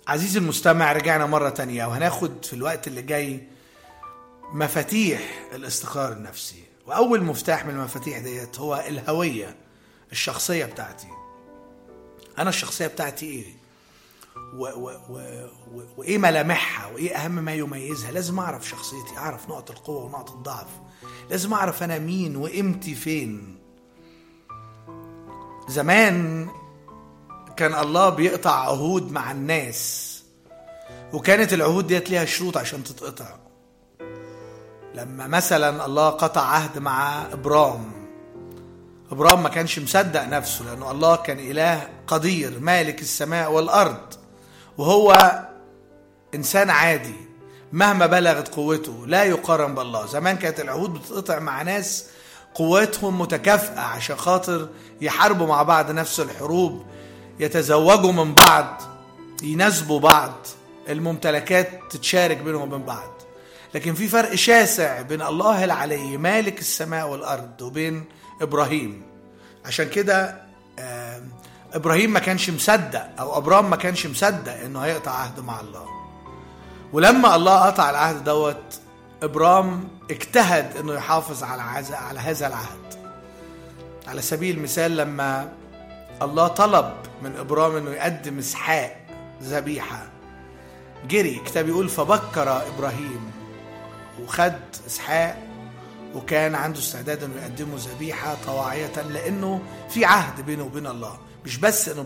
عزيزي المستمع رجعنا مرة تانية وهناخد في الوقت اللي جاي مفاتيح الاستقرار النفسي وأول مفتاح من المفاتيح ديت هو الهوية الشخصية بتاعتي أنا الشخصية بتاعتي إيه و و و و وإيه ملامحها وإيه أهم ما يميزها لازم أعرف شخصيتي أعرف نقط القوة ونقط الضعف لازم أعرف أنا مين وقيمتي فين زمان كان الله بيقطع عهود مع الناس وكانت العهود ديت ليها شروط عشان تتقطع لما مثلا الله قطع عهد مع ابرام ابرام ما كانش مصدق نفسه لانه الله كان اله قدير مالك السماء والارض وهو انسان عادي مهما بلغت قوته لا يقارن بالله زمان كانت العهود بتتقطع مع ناس قوتهم متكافئه عشان خاطر يحاربوا مع بعض نفس الحروب يتزوجوا من بعض يناسبوا بعض الممتلكات تتشارك بينهم وبين بعض لكن في فرق شاسع بين الله العلي مالك السماء والارض وبين ابراهيم عشان كده آه، ابراهيم ما كانش مصدق او ابرام ما كانش مصدق انه هيقطع عهد مع الله ولما الله قطع العهد دوت ابرام اجتهد انه يحافظ على عز- على هذا العهد على سبيل المثال لما الله طلب من ابرام انه يقدم اسحاق ذبيحه جري كتاب يقول فبكر ابراهيم وخد اسحاق وكان عنده استعداد انه يقدمه ذبيحه طواعيه لانه في عهد بينه وبين الله مش بس انه